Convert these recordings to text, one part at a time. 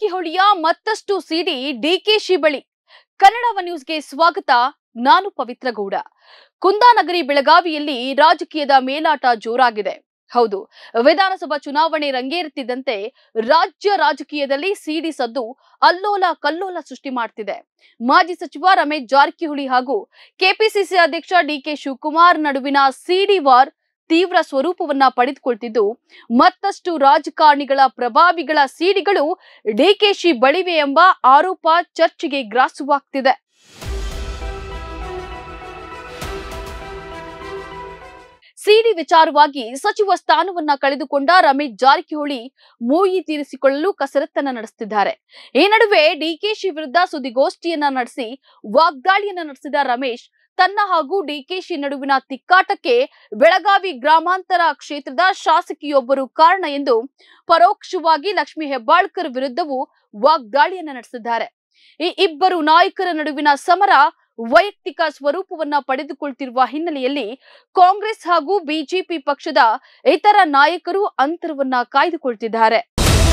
ಜಾರಕಿಹೊಳಿಯ ಮತ್ತಷ್ಟು ಸಿಡಿ ಡಿಕೆಶಿ ಬಳಿ ಕನ್ನಡ ನ್ಯೂಸ್ಗೆ ಸ್ವಾಗತ ನಾನು ಪವಿತ್ರ ಗೌಡ ಕುಂದಾನಗರಿ ಬೆಳಗಾವಿಯಲ್ಲಿ ರಾಜಕೀಯದ ಮೇಲಾಟ ಜೋರಾಗಿದೆ ಹೌದು ವಿಧಾನಸಭಾ ಚುನಾವಣೆ ರಂಗೇರುತ್ತಿದ್ದಂತೆ ರಾಜ್ಯ ರಾಜಕೀಯದಲ್ಲಿ ಸಿಡಿ ಸದ್ದು ಅಲ್ಲೋಲ ಕಲ್ಲೋಲ ಸೃಷ್ಟಿ ಮಾಡ್ತಿದೆ ಮಾಜಿ ಸಚಿವ ರಮೇಶ್ ಜಾರಕಿಹೊಳಿ ಹಾಗೂ ಕೆಪಿಸಿಸಿ ಅಧ್ಯಕ್ಷ ಡಿಕೆ ಶಿವಕುಮಾರ್ ನಡುವಿನ ಸಿಡಿ ವಾರ್ ತೀವ್ರ ಸ್ವರೂಪವನ್ನ ಪಡೆದುಕೊಳ್ತಿದ್ದು ಮತ್ತಷ್ಟು ರಾಜಕಾರಣಿಗಳ ಪ್ರಭಾವಿಗಳ ಸಿಡಿಗಳು ಡಿಕೆಶಿ ಬಳಿವೆ ಎಂಬ ಆರೋಪ ಚರ್ಚೆಗೆ ಗ್ರಾಸವಾಗ್ತಿದೆ ಸಿಡಿ ವಿಚಾರವಾಗಿ ಸಚಿವ ಸ್ಥಾನವನ್ನ ಕಳೆದುಕೊಂಡ ರಮೇಶ್ ಜಾರಕಿಹೊಳಿ ಮೂಯಿ ತೀರಿಸಿಕೊಳ್ಳಲು ಕಸರತ್ತನ್ನ ನಡೆಸುತ್ತಿದ್ದಾರೆ ಈ ನಡುವೆ ಡಿಕೆಶಿ ವಿರುದ್ಧ ಸುದ್ದಿಗೋಷ್ಠಿಯನ್ನ ನಡೆಸಿ ವಾಗ್ದಾಳಿಯನ್ನ ನಡೆಸಿದ ರಮೇಶ್ ತನ್ನ ಹಾಗೂ ಡಿಕೆಶಿ ನಡುವಿನ ತಿಕ್ಕಾಟಕ್ಕೆ ಬೆಳಗಾವಿ ಗ್ರಾಮಾಂತರ ಕ್ಷೇತ್ರದ ಶಾಸಕಿಯೊಬ್ಬರು ಕಾರಣ ಎಂದು ಪರೋಕ್ಷವಾಗಿ ಲಕ್ಷ್ಮಿ ಹೆಬ್ಬಾಳ್ಕರ್ ವಿರುದ್ಧವೂ ವಾಗ್ದಾಳಿಯನ್ನ ನಡೆಸಿದ್ದಾರೆ ಈ ಇಬ್ಬರು ನಾಯಕರ ನಡುವಿನ ಸಮರ ವೈಯಕ್ತಿಕ ಸ್ವರೂಪವನ್ನ ಪಡೆದುಕೊಳ್ತಿರುವ ಹಿನ್ನೆಲೆಯಲ್ಲಿ ಕಾಂಗ್ರೆಸ್ ಹಾಗೂ ಬಿಜೆಪಿ ಪಕ್ಷದ ಇತರ ನಾಯಕರು ಅಂತರವನ್ನ ಕಾಯ್ದುಕೊಳ್ತಿದ್ದಾರೆ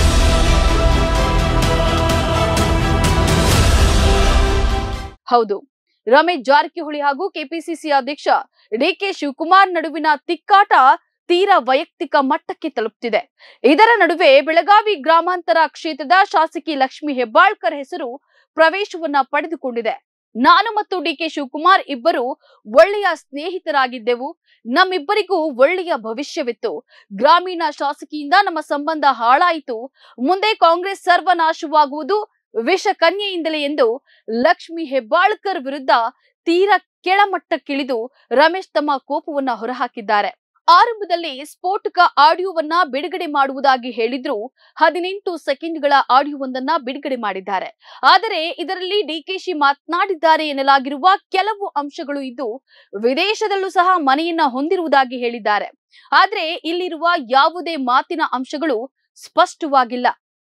ಹೌದು ರಮೇಶ್ ಜಾರಕಿಹೊಳಿ ಹಾಗೂ ಕೆಪಿಸಿಸಿ ಅಧ್ಯಕ್ಷ ಡಿಕೆ ಶಿವಕುಮಾರ್ ನಡುವಿನ ತಿಕ್ಕಾಟ ತೀರಾ ವೈಯಕ್ತಿಕ ಮಟ್ಟಕ್ಕೆ ತಲುಪ್ತಿದೆ ಇದರ ನಡುವೆ ಬೆಳಗಾವಿ ಗ್ರಾಮಾಂತರ ಕ್ಷೇತ್ರದ ಶಾಸಕಿ ಲಕ್ಷ್ಮಿ ಹೆಬ್ಬಾಳ್ಕರ್ ಹೆಸರು ಪ್ರವೇಶವನ್ನ ಪಡೆದುಕೊಂಡಿದೆ ನಾನು ಮತ್ತು ಡಿಕೆ ಶಿವಕುಮಾರ್ ಇಬ್ಬರು ಒಳ್ಳೆಯ ಸ್ನೇಹಿತರಾಗಿದ್ದೆವು ನಮ್ಮಿಬ್ಬರಿಗೂ ಒಳ್ಳೆಯ ಭವಿಷ್ಯವಿತ್ತು ಗ್ರಾಮೀಣ ಶಾಸಕಿಯಿಂದ ನಮ್ಮ ಸಂಬಂಧ ಹಾಳಾಯಿತು ಮುಂದೆ ಕಾಂಗ್ರೆಸ್ ಸರ್ವನಾಶವಾಗುವುದು ವಿಷ ಕನ್ಯೆಯಿಂದಲೇ ಎಂದು ಲಕ್ಷ್ಮಿ ಹೆಬ್ಬಾಳ್ಕರ್ ವಿರುದ್ಧ ತೀರಾ ಕೆಳಮಟ್ಟಕ್ಕಿಳಿದು ರಮೇಶ್ ತಮ್ಮ ಕೋಪವನ್ನ ಹೊರಹಾಕಿದ್ದಾರೆ ಆರಂಭದಲ್ಲಿ ಸ್ಫೋಟಕ ಆಡಿಯೋವನ್ನ ಬಿಡುಗಡೆ ಮಾಡುವುದಾಗಿ ಹೇಳಿದ್ರು ಹದಿನೆಂಟು ಸೆಕೆಂಡ್ಗಳ ಆಡಿಯೋವೊಂದನ್ನ ಬಿಡುಗಡೆ ಮಾಡಿದ್ದಾರೆ ಆದರೆ ಇದರಲ್ಲಿ ಡಿಕೆಶಿ ಮಾತನಾಡಿದ್ದಾರೆ ಎನ್ನಲಾಗಿರುವ ಕೆಲವು ಅಂಶಗಳು ಇದ್ದು ವಿದೇಶದಲ್ಲೂ ಸಹ ಮನೆಯನ್ನ ಹೊಂದಿರುವುದಾಗಿ ಹೇಳಿದ್ದಾರೆ ಆದ್ರೆ ಇಲ್ಲಿರುವ ಯಾವುದೇ ಮಾತಿನ ಅಂಶಗಳು ಸ್ಪಷ್ಟವಾಗಿಲ್ಲ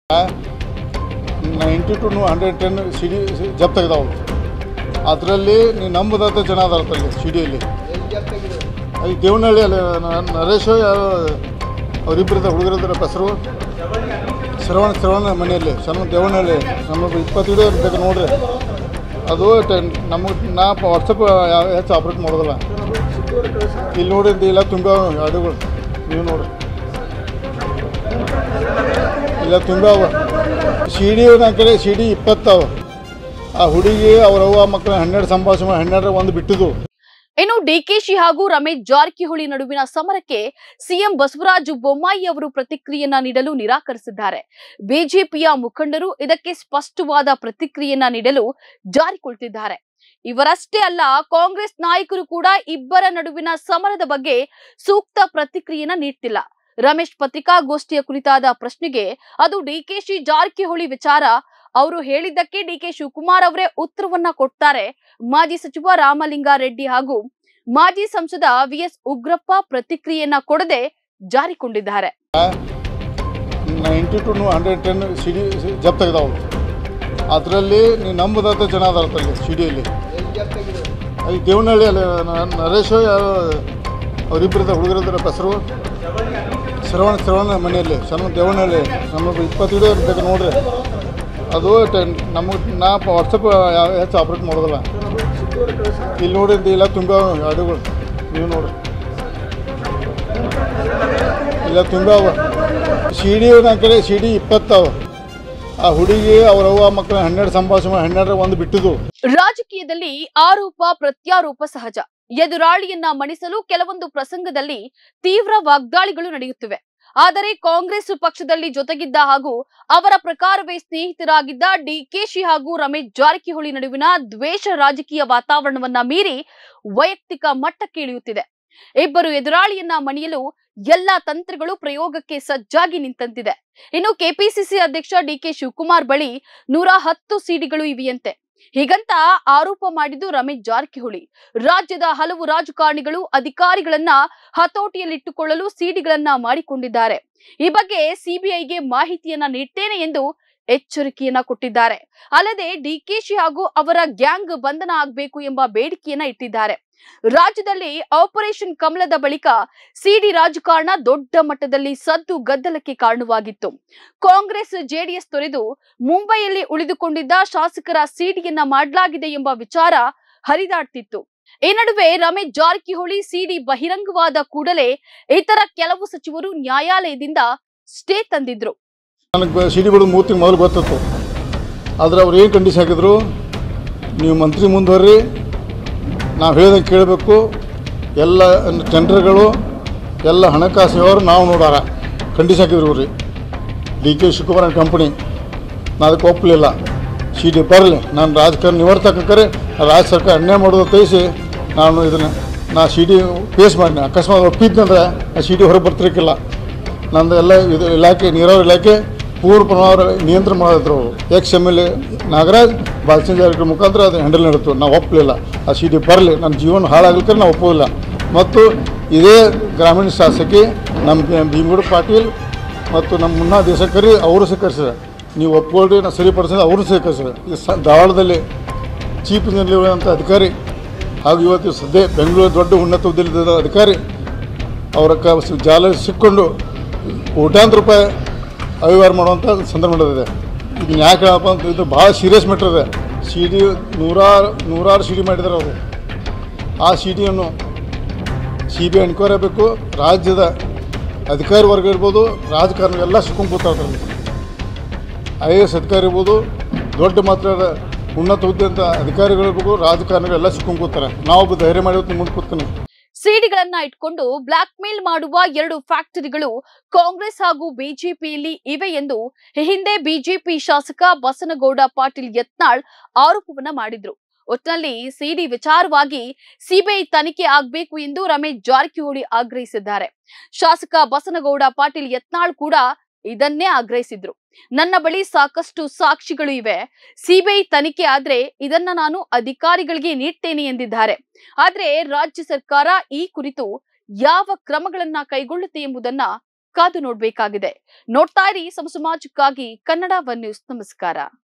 ninety to hundred ten C D ಜಪ್ತಾಗಿದ್ದಾವೆ ಅದರಲ್ಲಿ ನೀವು ನಂಬುದಂಥ ಜನ ಅದಾರ ಅಲ್ಲಿ ಸಿ ಡಿಯಲ್ಲಿ ಅದು ದೇವನಹಳ್ಳಿ ಅಲ್ಲಿ ನ- ನರೇಶ್ ಯಾರು ಅವರಿಬ್ಬರದ ಹುಡುಗರಿದ್ದಾರೆ ಹೆಸರು ಶ್ರವಣ ಶ್ರವಣ ಮನೆಯಲ್ಲಿ ಸಣ್ಣ ದೇವನಹಳ್ಳಿ ನಮಗೆ ಇಪ್ಪತ್ತು ವಿಡಿಯೋ ಬೇಕು ನೋಡ್ರಿ ಅದು ಟೆನ್ ನಮಗೆ ನಾ ವಾಟ್ಸಪ್ ಯಾವ ಹೆಚ್ಚು ಆಪ್ರೇಟ್ ಮಾಡೋದಿಲ್ಲ ಇಲ್ಲಿ ನೋಡಿ ಇಲ್ಲ ತುಂಬ ಹಾಡುಗಳು ನೀವು ನೋಡ್ರಿ ಇಲ್ಲ ತುಂಬ ಅವ ಸಿ ಡಿ ನನ್ನ ಕಡೆ ಸಿ ಡಿ ಇಪ್ಪತ್ತವ ಆ ಹುಡುಗಿ ಅವ್ರ ಅವ್ವ ಮಕ್ಕಳು ಹನ್ನೆರಡು ಸಂಭಾಷಣೆ ಹನ್ನೆರಡು ಒಂದು ಬಿಟ್ಟಿದ್ದು ಇನ್ನು ಡಿಕೆಶಿ ಹಾಗೂ ರಮೇಶ್ ಜಾರಕಿಹೊಳಿ ನಡುವಿನ ಸಮರಕ್ಕೆ ಸಿಎಂ ಬಸವರಾಜ ಬೊಮ್ಮಾಯಿ ಅವರು ಪ್ರತಿಕ್ರಿಯೆಯನ್ನ ನೀಡಲು ನಿರಾಕರಿಸಿದ್ದಾರೆ ಬಿಜೆಪಿಯ ಮುಖಂಡರು ಇದಕ್ಕೆ ಸ್ಪಷ್ಟವಾದ ಪ್ರತಿಕ್ರಿಯೆಯನ್ನ ನೀಡಲು ಜಾರಿಕೊಳ್ತಿದ್ದಾರೆ ಇವರಷ್ಟೇ ಅಲ್ಲ ಕಾಂಗ್ರೆಸ್ ನಾಯಕರು ಕೂಡ ಇಬ್ಬರ ನಡುವಿನ ಸಮರದ ಬಗ್ಗೆ ಸೂಕ್ತ ಪ್ರತಿಕ್ರಿಯೆಯನ್ನ ನೀಡ್ತಿಲ್ಲ ರಮೇಶ್ ಪತ್ರಿಕಾಗೋಷ್ಠಿಯ ಕುರಿತಾದ ಪ್ರಶ್ನೆಗೆ ಅದು ಡಿಕೆಶಿ ಜಾರಕಿಹೊಳಿ ವಿಚಾರ ಅವರು ಹೇಳಿದ್ದಕ್ಕೆ ಡಿಕೆ ಶಿವಕುಮಾರ್ ಅವರೇ ಉತ್ತರವನ್ನ ಕೊಡ್ತಾರೆ ಮಾಜಿ ಸಚಿವ ರಾಮಲಿಂಗಾರೆಡ್ಡಿ ಹಾಗೂ ಮಾಜಿ ಸಂಸದ ವಿಎಸ್ ಉಗ್ರಪ್ಪ ಪ್ರತಿಕ್ರಿಯೆಯನ್ನ ಕೊಡದೆ ಜಾರಿಕೊಂಡಿದ್ದಾರೆ ninety to hundred ten C D ಜಪ್ತಾಗಿದ್ದಾವೆ ಅದರಲ್ಲಿ ನೀವು ನಂಬುದಂಥ ಜನ ಅದಾರ ಅಲ್ಲಿ ಸಿ ಡಿಯಲ್ಲಿ ಅದು ದೇವನಹಳ್ಳಿ ಅಲ್ಲಿ ನ- ನರೇಶ್ ಯಾರು ಅವರಿಬ್ಬರದ ಹುಡುಗರಿದ್ದಾರೆ ಹೆಸರು ಶ್ರವಣ ಶ್ರವಣ ಮನೆಯಲ್ಲಿ ಸಣ್ಣ ದೇವನಹಳ್ಳಿ ನಮಗೆ ಇಪ್ಪತ್ತು ವಿಡಿಯೋ ಬೇಕು ನೋಡ್ರಿ ಅದು ಟೆನ್ ನಮಗೆ ನಾ ವಾಟ್ಸಪ್ ಯಾವ ಹೆಚ್ಚು ಆಪ್ರೇಟ್ ಮಾಡೋದಿಲ್ಲ ಇಲ್ಲಿ ನೋಡಿ ಇಲ್ಲ ತುಂಬ ಹಾಡುಗಳು ನೀವು ನೋಡ್ರಿ ಇಲ್ಲ ತುಂಬ ಅವ ಸಿ ಡಿ ನನ್ನ ಕಡೆ ಸಿ ಡಿ ಇಪ್ಪತ್ತವ ಆ ಹುಡುಗಿ ಅವ್ರ ಅವ್ವ ಮಕ್ಕಳು ಹನ್ನೆರಡು ಸಂಭಾಷಣೆ ಹನ್ನೆರಡು ಒಂದು ಬಿಟ್ಟಿದ್ದು ರಾಜಕೀಯದಲ್ಲಿ ಆರೋಪ ಪ್ರತ್ಯಾರೋಪ ಸಹಜ ಎದುರಾಳಿಯನ್ನ ಮಣಿಸಲು ಕೆಲವೊಂದು ಪ್ರಸಂಗದಲ್ಲಿ ತೀವ್ರ ವಾಗ್ದಾಳಿಗಳು ನಡೆಯುತ್ತಿವೆ ಆದರೆ ಕಾಂಗ್ರೆಸ್ ಪಕ್ಷದಲ್ಲಿ ಜೊತೆಗಿದ್ದ ಹಾಗೂ ಅವರ ಪ್ರಕಾರವೇ ಸ್ನೇಹಿತರಾಗಿದ್ದ ಡಿಕೆಶಿ ಹಾಗೂ ರಮೇಶ್ ಜಾರಕಿಹೊಳಿ ನಡುವಿನ ದ್ವೇಷ ರಾಜಕೀಯ ವಾತಾವರಣವನ್ನ ಮೀರಿ ವೈಯಕ್ತಿಕ ಮಟ್ಟಕ್ಕೆ ಇಳಿಯುತ್ತಿದೆ ಇಬ್ಬರು ಎದುರಾಳಿಯನ್ನ ಮಣಿಯಲು ಎಲ್ಲಾ ತಂತ್ರಗಳು ಪ್ರಯೋಗಕ್ಕೆ ಸಜ್ಜಾಗಿ ನಿಂತಂತಿದೆ ಇನ್ನು ಕೆಪಿಸಿಸಿ ಅಧ್ಯಕ್ಷ ಡಿಕೆ ಶಿವಕುಮಾರ್ ಬಳಿ ನೂರ ಹತ್ತು ಸಿಡಿಗಳು ಇವೆಯಂತೆ ಹೀಗಂತ ಆರೋಪ ಮಾಡಿದ್ದು ರಮೇಶ್ ಜಾರಕಿಹೊಳಿ ರಾಜ್ಯದ ಹಲವು ರಾಜಕಾರಣಿಗಳು ಅಧಿಕಾರಿಗಳನ್ನ ಹತೋಟಿಯಲ್ಲಿಟ್ಟುಕೊಳ್ಳಲು ಸಿಡಿಗಳನ್ನ ಮಾಡಿಕೊಂಡಿದ್ದಾರೆ ಈ ಬಗ್ಗೆ ಸಿಬಿಐಗೆ ಮಾಹಿತಿಯನ್ನ ನೀಡ್ತೇನೆ ಎಂದು ಎಚ್ಚರಿಕೆಯನ್ನ ಕೊಟ್ಟಿದ್ದಾರೆ ಅಲ್ಲದೆ ಡಿಕೆಶಿ ಹಾಗೂ ಅವರ ಗ್ಯಾಂಗ್ ಬಂಧನ ಆಗಬೇಕು ಎಂಬ ಬೇಡಿಕೆಯನ್ನ ಇಟ್ಟಿದ್ದಾರೆ ರಾಜ್ಯದಲ್ಲಿ ಆಪರೇಷನ್ ಕಮಲದ ಬಳಿಕ ಸಿಡಿ ರಾಜಕಾರಣ ದೊಡ್ಡ ಮಟ್ಟದಲ್ಲಿ ಸದ್ದು ಗದ್ದಲಕ್ಕೆ ಕಾರಣವಾಗಿತ್ತು ಕಾಂಗ್ರೆಸ್ ಜೆಡಿಎಸ್ ತೊರೆದು ಮುಂಬೈಯಲ್ಲಿ ಉಳಿದುಕೊಂಡಿದ್ದ ಶಾಸಕರ ಸಿಡಿಯನ್ನ ಮಾಡಲಾಗಿದೆ ಎಂಬ ವಿಚಾರ ಹರಿದಾಡ್ತಿತ್ತು ಈ ನಡುವೆ ರಮೇಶ್ ಜಾರಕಿಹೊಳಿ ಸಿಡಿ ಬಹಿರಂಗವಾದ ಕೂಡಲೇ ಇತರ ಕೆಲವು ಸಚಿವರು ನ್ಯಾಯಾಲಯದಿಂದ ಸ್ಟೇ ತಂದಿದ್ರು ನನಗೆ ಸಿ ಡಿ ಬಿಡೋದು ಮೂರು ತಿಂಗಳು ಮೊದಲು ಗೊತ್ತಿತ್ತು ಆದರೆ ಅವ್ರು ಏನು ಕಂಡೀಷನ್ ಹಾಕಿದ್ರು ನೀವು ಮಂತ್ರಿ ಮುಂದುವರ್ರಿ ನಾವು ಹೇಳ್ದಂಗೆ ಕೇಳಬೇಕು ಎಲ್ಲ ಟೆಂಡರ್ಗಳು ಎಲ್ಲ ಹಣಕಾಸು ವ್ಯವಹಾರ ನಾವು ನೋಡಾರ ಕಂಡೀಷನ್ ಹಾಕಿದ್ರು ರೀ D K Shivakumar and company ನಾನು ಅದಕ್ಕೆ ಒಪ್ಪಲಿಲ್ಲ ಸಿ ಡಿ ಬರಲಿ ನಾನು ರಾಜಕಾರಣ ನಿವರ್ತಕರೆ ರಾಜ್ಯ ಸರ್ಕಾರ ಅನ್ಯಾಯ ಮಾಡೋದು ತಿಳಿಸಿ ನಾನು ಇದನ್ನು ನಾ ಸಿ ಡಿ ಫೇಸ್ ಮಾಡಿನಿ ಅಕಸ್ಮಾತ್ ಒಪ್ಪಿದ್ನಂದ್ರೆ ಆ ಸಿ ಡಿ ಹೊರಗೆ ಬರ್ತಿರ್ಕಿಲ್ಲ ನಂದು ಎಲ್ಲ ಇದು ಇಲಾಖೆ ನೀರಾವರಿ ಇಲಾಖೆ ಪೂರ್ವ ಪ್ರಮಾಣ ನಿಯಂತ್ರಣ ಮಾಡಿದ್ರು ಅವರು ex M L A Nagaraj Balachandra Jarkiholi ಮುಖಾಂತರ ಅದು ಹ್ಯಾಂಡಲ್ ನಡೆತು ನಾವು ಒಪ್ಪಲಿಲ್ಲ ಆ ಸಿ ಡಿ ಬರಲಿ ನನ್ನ ಜೀವನ ಹಾಳಾಗಲಿಕ್ಕೆ ನಾವು ಒಪ್ಪೋದಿಲ್ಲ ಮತ್ತು ಇದೇ ಗ್ರಾಮೀಣ ಶಾಸಕಿ ನಮ್ಮ ಭೀಮಗೌಡ ಪಾಟೀಲ್ ಮತ್ತು ನಮ್ಮ ಮುನ್ನಾ ದೇಶಕರಿ ಅವರು ಸ್ವೀಕರಿಸಿದ ನೀವು ಒಪ್ಕೊಳ್ರಿ ನಾವು ಸರಿಪಡಿಸಿದ ಅವರು ಸ್ವೀಕರಿಸಿದ ಈ ಸ ಧಾರವಾಡದಲ್ಲಿ ಚೀಫ್ ಇಂಜಿನಿಯರ್ ಅಂತ ಅಧಿಕಾರಿ ಹಾಗೂ ಇವತ್ತು ಸದ್ಯ ಬೆಂಗಳೂರು ದೊಡ್ಡ ಉನ್ನತ ಹುದ್ದೆಲಿದ್ದ ಅಧಿಕಾರಿ ಅವರ ಕ ಜಾಲ ಸಿಕ್ಕೊಂಡು ಕೋಟ್ಯಾಂತರ ರೂಪಾಯಿ ಅವ್ಯವಹಾರ ಮಾಡುವಂಥ ಸಂದರ್ಭ ನಡೆದಿದೆ ಇದು ಯಾಕೆ ಹೇಳಪ್ಪ ಅಂತ ಇದು ಭಾಳ ಸೀರಿಯಸ್ ಮ್ಯಾಟ್ರ್ ಇದೆ ಸಿ ಡಿ ನೂರಾರು ನೂರಾರು ಸಿ ಡಿ ಮಾಡಿದ್ದಾರೆ ಅವರು ಆ ಸಿ ಡಿಯನ್ನು ಸಿ ಬಿ ಐ ಎನ್ಕ್ವೈರಿ ಆಗಬೇಕು ರಾಜ್ಯದ ಅಧಿಕಾರಿ ವರ್ಗ ಇರ್ಬೋದು ರಾಜಕಾರಣ ಎಲ್ಲ ಸಿಕ್ಕೊಂಡು ಕೂತಾರೆ ಅದರಲ್ಲಿ ಐ ಎ ಎಸ್ ಅಧಿಕಾರಿ ಇರ್ಬೋದು ದೊಡ್ಡ ಮಾತ್ರದ ಉನ್ನತ ಹುದ್ದೆ ಅಂತ ಅಧಿಕಾರಿಗಳಿರ್ಬೇಕು ರಾಜಕಾರಣಿಗಳು ಎಲ್ಲ ಸಿಕ್ಕೊಂಡು ಕೂತಾರೆ ನಾವೊಬ್ಬ ಧೈರ್ಯ ಮಾಡಿ ಇವತ್ತು ಮುಂದೆ ಕೂತ್ತೀನಿ ಸಿಡಿಗಳನ್ನ ಇಟ್ಕೊಂಡು ಬ್ಲಾಕ್ ಮೇಲ್ ಮಾಡುವ ಎರಡು ಫ್ಯಾಕ್ಟರಿಗಳು ಕಾಂಗ್ರೆಸ್ ಹಾಗೂ ಬಿಜೆಪಿಯಲ್ಲಿ ಇವೆ ಎಂದು ಈ ಹಿಂದೆ ಬಿಜೆಪಿ ಶಾಸಕ ಬಸನಗೌಡ ಪಾಟೀಲ್ ಯತ್ನಾಳ್ ಆರೋಪವನ್ನ ಮಾಡಿದ್ರು ಒಟ್ಟಿನಲ್ಲಿ ಸಿಡಿ ವಿಚಾರವಾಗಿ ಸಿಬಿಐ ತನಿಖೆ ಆಗ್ಬೇಕು ಎಂದು ರಮೇಶ್ ಜಾರಕಿಹೊಳಿ ಆಗ್ರಹಿಸಿದ್ದಾರೆ ಶಾಸಕ ಬಸನಗೌಡ ಪಾಟೀಲ್ ಯತ್ನಾಳ್ ಕೂಡ ಇದನ್ನೇ ಆಗ್ರಹಿಸಿದ್ರು ನನ್ನ ಬಳಿ ಸಾಕಷ್ಟು ಸಾಕ್ಷಿಗಳು ಇವೆ ಸಿಬಿಐ ತನಿಖೆ ಆದ್ರೆ ಇದನ್ನ ನಾನು ಅಧಿಕಾರಿಗಳಿಗೆ ನೀಡ್ತೇನೆ ಎಂದಿದ್ದಾರೆ ಆದ್ರೆ ರಾಜ್ಯ ಸರ್ಕಾರ ಈ ಕುರಿತು ಯಾವ ಕ್ರಮಗಳನ್ನ ಕೈಗೊಳ್ಳುತ್ತೆ ಎಂಬುದನ್ನ ಕಾದು ನೋಡ್ಬೇಕಾಗಿದೆ ನೋಡ್ತಾ ಇರಿ ಸಮ ಸಮಾಜಕ್ಕಾಗಿ ಕನ್ನಡ ಒನ್ ನ್ಯೂಸ್ ನಮಸ್ಕಾರ